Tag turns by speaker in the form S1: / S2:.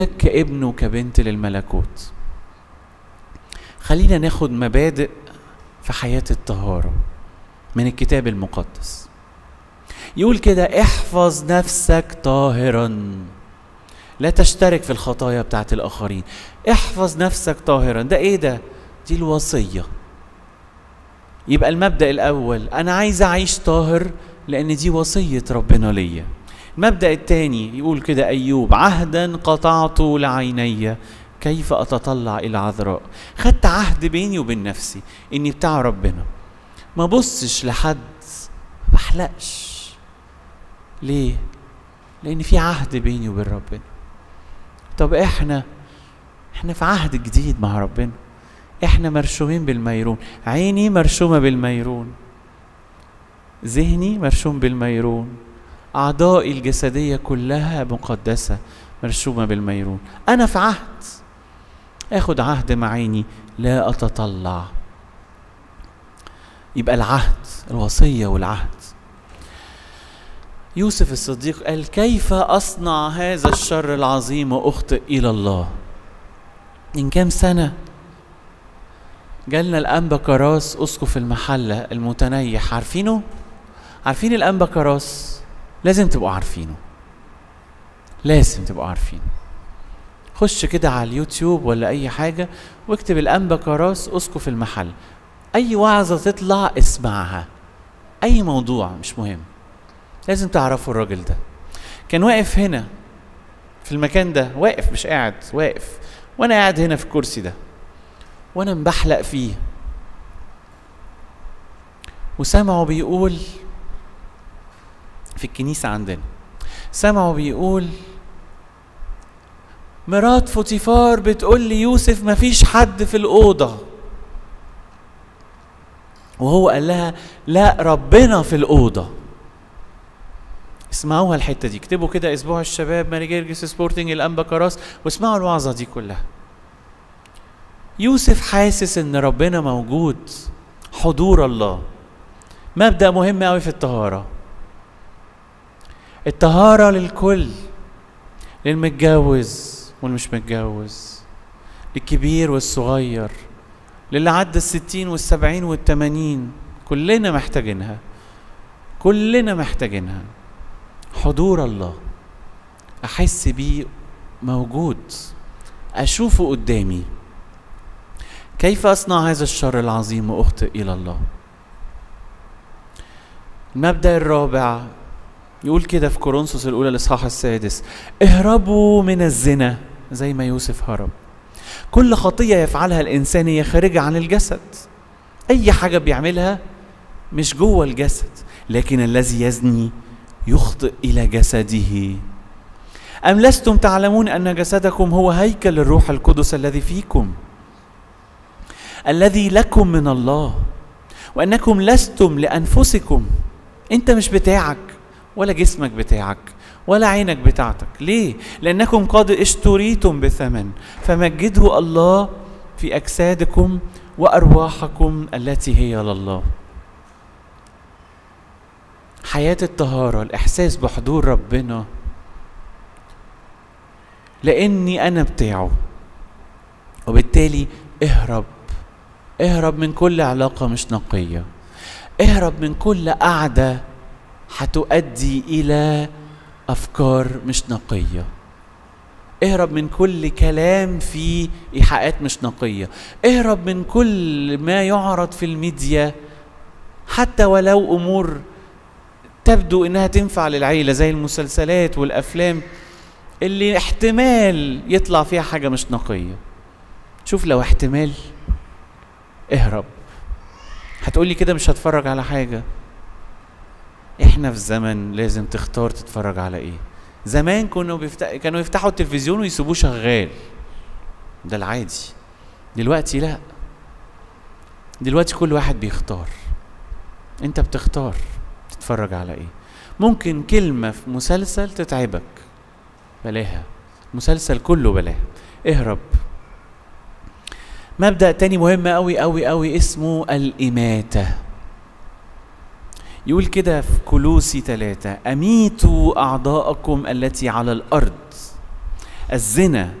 S1: كابن وكبنت للملكوت خلينا ناخد مبادئ في حياة الطهارة من الكتاب المقدس يقول كده احفظ نفسك طاهرا لا تشترك في الخطايا بتاعت الآخرين احفظ نفسك طاهرا ده ايه ده دي الوصية يبقى المبدأ الأول أنا عايز أعيش طاهر لأن دي وصية ربنا ليا المبدأ الثاني يقول كده أيوب عهدا قطعت لعيني كيف أتطلع إلى عذراء خدت عهد بيني وبين نفسي إني بتاع ربنا ما بصش لحد ما بحلقش ليه لأن في عهد بيني وبين ربنا طب إحنا إحنا في عهد جديد مع ربنا إحنا مرشومين بالميرون عيني مرشومة بالميرون ذهني مرشوم بالميرون أعضائي الجسدية كلها مقدسة مرشومة بالميرون أنا في عهد آخد عهد مع عيني لا أتطلع يبقى العهد الوصية والعهد يوسف الصديق قال كيف أصنع هذا الشر العظيم وأخطئ إلى الله من كام سنة جالنا الأنبا كراس أسقف المحلة المتنيح عارفينه؟ عارفين الأنبا كراس؟ لازم تبقوا عارفينه لازم تبقوا عارفينه خش كده على اليوتيوب ولا أي حاجة واكتب الأنبا كراس أسقف المحل أي وعظة تطلع اسمعها أي موضوع مش مهم لازم تعرفوا الراجل ده كان واقف هنا في المكان ده واقف مش قاعد واقف وانا قاعد هنا في الكرسي ده وانا مبحلق فيه وسمعه بيقول في الكنيسة عندنا سمعه بيقول مرات فوتيفار بتقول لي يوسف مفيش حد في الأوضة وهو قال لها لا ربنا في الأوضة اسمعوها الحته دي اكتبوا كده اسبوع الشباب ماري جرجس سبورتنج الانبا كراس واسمعوا الوعظه دي كلها يوسف حاسس ان ربنا موجود حضور الله مبدا مهم قوي في الطهاره الطهاره للكل للمتجوز والمش متجوز للكبير والصغير للي عدى الستين والسبعين والتمانين كلنا محتاجينها كلنا محتاجينها حضور الله احس بيه موجود اشوفه قدامي كيف اصنع هذا الشر العظيم واخطئ الى الله المبدا الرابع يقول كده في كورنثوس الاولى الاصحاح السادس اهربوا من الزنا زي ما يوسف هرب كل خطيه يفعلها الانسان هي خارجه عن الجسد اي حاجه بيعملها مش جوه الجسد لكن الذي يزني يخطئ الى جسده ام لستم تعلمون ان جسدكم هو هيكل الروح القدس الذي فيكم الذي لكم من الله وانكم لستم لانفسكم انت مش بتاعك ولا جسمك بتاعك ولا عينك بتاعتك ليه لانكم قد اشتريتم بثمن فمجدوا الله في اجسادكم وارواحكم التي هي لله حياة الطهارة الإحساس بحضور ربنا لأني أنا بتاعه وبالتالي اهرب اهرب من كل علاقة مش نقية اهرب من كل قعدة هتؤدي إلى أفكار مش نقية اهرب من كل كلام فيه إيحاءات مش نقية اهرب من كل ما يعرض في الميديا حتى ولو أمور تبدو انها تنفع للعيله زي المسلسلات والافلام اللي احتمال يطلع فيها حاجه مش نقيه شوف لو احتمال اهرب هتقولي كده مش هتفرج على حاجه احنا في زمن لازم تختار تتفرج على ايه زمان كانوا بيفتح... كانوا يفتحوا التلفزيون ويسيبوه شغال ده العادي دلوقتي لا دلوقتي كل واحد بيختار انت بتختار تتفرج على ايه ممكن كلمة في مسلسل تتعبك بلاها مسلسل كله بلاها اهرب مبدأ تاني مهم أوي أوي أوي اسمه الإماتة يقول كده في كلوسي ثلاثة أميتوا أعضاءكم التي على الأرض الزنا